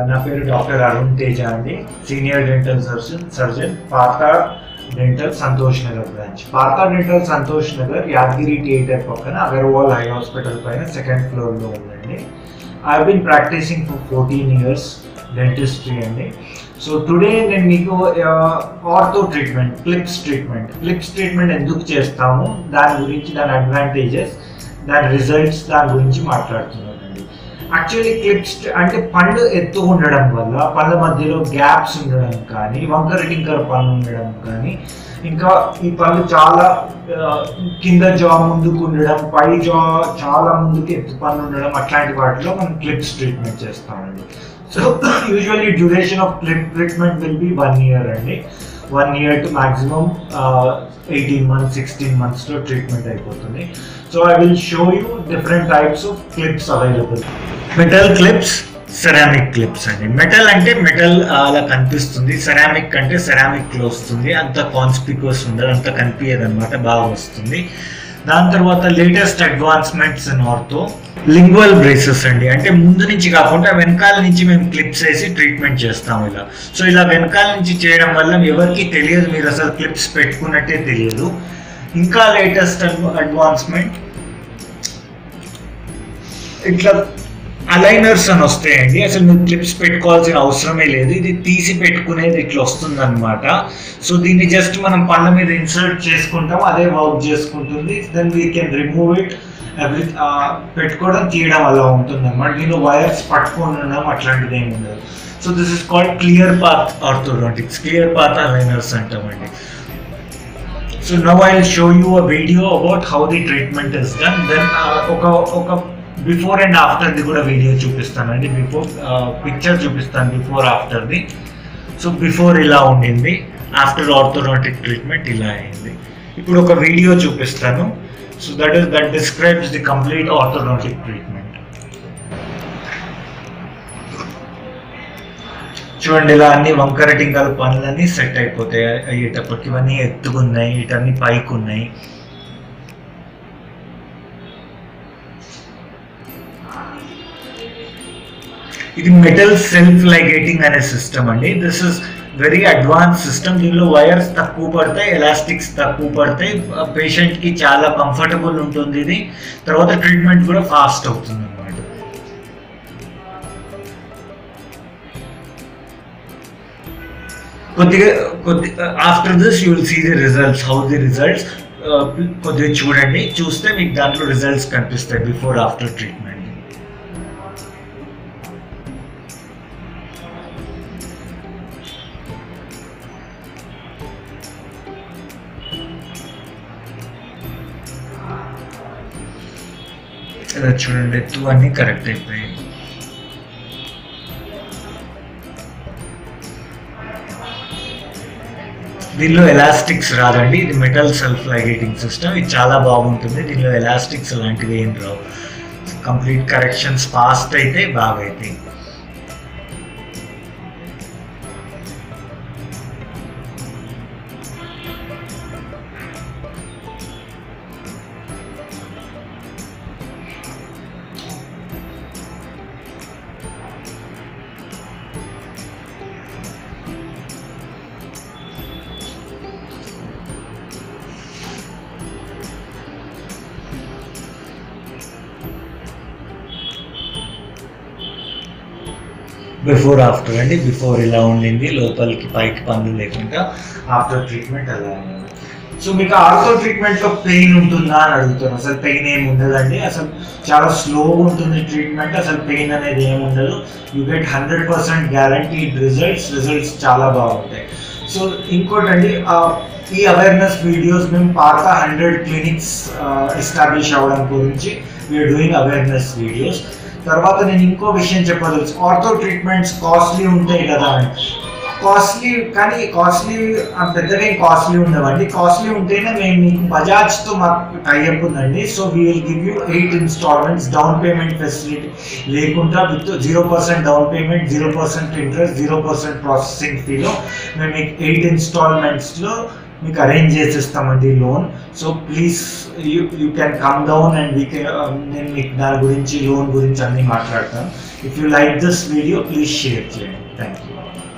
నా పేరు డాక్టర్ అరుణ్ తేజ అండి సీనియర్ డెంటల్ సర్జన్ సర్జన్ పాత డెంటల్ సంతోష్ నగర్ బ్రాంచ్ పాత డెంటల్ సంతోష్ నగర్ యాదగిరి థియేటర్ పక్కన అగర్వాల్ హై హాస్పిటల్ పైన సెకండ్ ఫ్లోర్లో ఉందండి I been practising for fourteen years dentistry అండి సో టుడే నేను మీకు ortho treatment clips treatment clips treatment ఎందుకు చేస్తాము దాని గురించి దాని అడ్వాంటేజెస్ దాని రిజల్ట్స్ దాని గురించి మాట్లాడుతున్నానండి యాక్చువల్లీ క్లిప్స్ అంటే పండు ఎత్తు ఉండడం వల్ల పళ్ళ మధ్యలో గ్యాప్స్ ఉండడం కానీ వంకర టింకర పళ్ళు ఉండడం కానీ ఇంకా ఈ పళ్ళు చాలా ఆ, కింద జా ముందుకు ఉండడం పై జా చాలా ముందుకు ఎత్తు పళ్ళు ఉండడం అట్లాంటి వాటిలో మనం క్లిప్స్ ట్రీట్మెంట్ చేస్తామండి so usually duration of clip treatment will be one year అండి one year to maximum eighteen months sixteen మంత్స్లో ట్రీట్మెంట్ అయిపోతుంది so I will show you different types of clips available metal clips ceramic clips అండి metal అంటే metal అలా కనిపిస్తుంది ceramic అంటే ceramic లో వస్తుంది అంత కాన్స్పిక్యూస్ ఉండదు అంత కనిపించదు అనమాట బాగా వస్తుంది దాని తర్వాత latest advancements in ortho lingual braces అండి అంటే ముందు నుంచి కాకుండా వెనకాల నుంచి మేము క్లిప్స్ వేసి ట్రీట్మెంట్ చేస్తాము ఇలా సో ఇలా వెనకాల నుంచి చేయడం వల్ల ఎవరికి తెలియదు మీరు అసలు క్లిప్స్ పెట్టుకున్నట్టే తెలియదు ఇంకా లేటెస్ట్ అడ్వాన్స్మెంట్ ఇట్లా అలైనర్స్ అని వస్తాయండి అసలు మీరు క్లిప్స్ పెట్టుకోవాల్సిన అవసరమే లేదు ఇది తీసి పెట్టుకునేది ఇట్లా వస్తుంది అనమాట సో దీన్ని జస్ట్ మనం పళ్ళ మీద ఇన్సర్ట్ చేసుకుంటాం అదే వర్క్ చేసుకుంటుంది then we can remove it every పెట్టుకోవడం తీయడం అలా ఉంటుంది అనమాట దీనిలో వైర్స్ పట్టుకొని ఉండడం అట్లాంటిది ఏమి ఉండదు so this is called clear path orthodontics clear path aligners అంటామండి so now I show you a video about how the treatment is done then ఒక ఒక బిఫోర్ అండ్ ఆఫ్టర్ది కూడా వీడియో చూపిస్తానండి బిఫోర్ పిక్చర్ చూపిస్తాను బిఫోర్ ఆఫ్టర్ది సో బిఫోర్ ఇలా ఉండింది ఆఫ్టర్ ఆర్థోడాంటిక్ ట్రీట్మెంట్ ఇలా అయింది ఇప్పుడు ఒక వీడియో చూపిస్తాను so that is that describes the complete orthodontic treatment చూడండి ఇలా అన్ని వంకర టింకల పనులన్నీ సెట్ అయిపోతాయి అయ్యేటప్పటికి ఇవన్నీ ఎత్తుకున్నాయి ఇటన్నీ పైకి ఉన్నాయి ఇది మెటల్ సెల్ఫ్ లైగేటింగ్ అనే సిస్టమ్ అండి this is very advance system దీనిలో వైర్స్ తక్కువ పడతాయి ఎలాస్టిక్స్ తక్కువ పడతాయి పేషెంట్ కి చాలా కంఫర్టబుల్ ఉంటుంది ఇది తర్వాత ట్రీట్మెంట్ కూడా ఫాస్ట్ అవుతుంది అన్నమాట కొద్దిగా కొద్ది after this you will see the results how the results కొద్దిగా చూడండి చూస్తే మీకు దాంట్లో రిజల్ట్స్ కనిపిస్తాయి బిఫోర్ ఆఫ్టర్ ట్రీట్మెంట్ ఇలా చూడండి ఎత్తు అన్నీ కరెక్ట్ అయిపోయాయి దీనిలో ఎలాస్టిక్స్ రాదండి ఇది మెటల్ సెల్ఫ్ లైగేటింగ్ సిస్టమ్ ఇది చాలా బాగుంటుంది దీనిలో ఎలాస్టిక్స్ లాంటివి ఏం రావు కంప్లీట్ కరెక్షన్స్ ఫాస్ట్ అయితే బాగా అవుతాయి బిఫోర్ ఆఫ్టర్ అండి బిఫోర్ ఇలా ఉండింది లోపలికి పైకి పనులు లేకుండా ఆఫ్టర్ ట్రీట్మెంట్ అలా అయింది సో మీకు ఆర్థో ట్రీట్మెంట్ లో పెయిన్ ఉంటుందా అని అడుగుతాను అసలు పెయిన్ ఏమి ఉండదండి అసలు చాలా స్లో ఉంటుంది ట్రీట్మెంట్ అసలు పెయిన్ అనేది ఏమి ఉండదు you get hundred percent guaranteed results results చాలా బాగుంటాయి సో ఇంకోటండి ఆ, ఈ అవేర్నెస్ వీడియోస్ మేము పాత హండ్రెడ్ క్లినిక్స్ ఎస్టాబ్లిష్ అవ్వడం గురించి వీఆర్ డూయింగ్ అవేర్నెస్ వీడియోస్ తర్వాత నేను ఇంకో విషయం చెప్పదలుచు ఆర్థో ట్రీట్మెంట్స్ కాస్ట్లీ ఉంటాయి కదా కాస్ట్లీ కానీ కాస్ట్లీ పెద్దగా ఏం కాస్ట్లీ ఉండవండి కాస్ట్లీ ఉంటేనే మేము మీకు బజాజ్తో మాకు టైఅప్ ఉందండి so we will give you eight instalments down payment facility లేకుండా with zero percent down payment zero percent interest zero percent processing ఫీలో మేము మీకు ఎయిట్ ఇన్స్టాల్మెంట్స్లో మీకు అరేంజ్ చేసిస్తామండి loan so please you you can come down and we నేను మీకు దాని గురించి లోన్ గురించి అన్నీ మాట్లాడతాను if you like this video please share చేయండి థ్యాంక్ యూ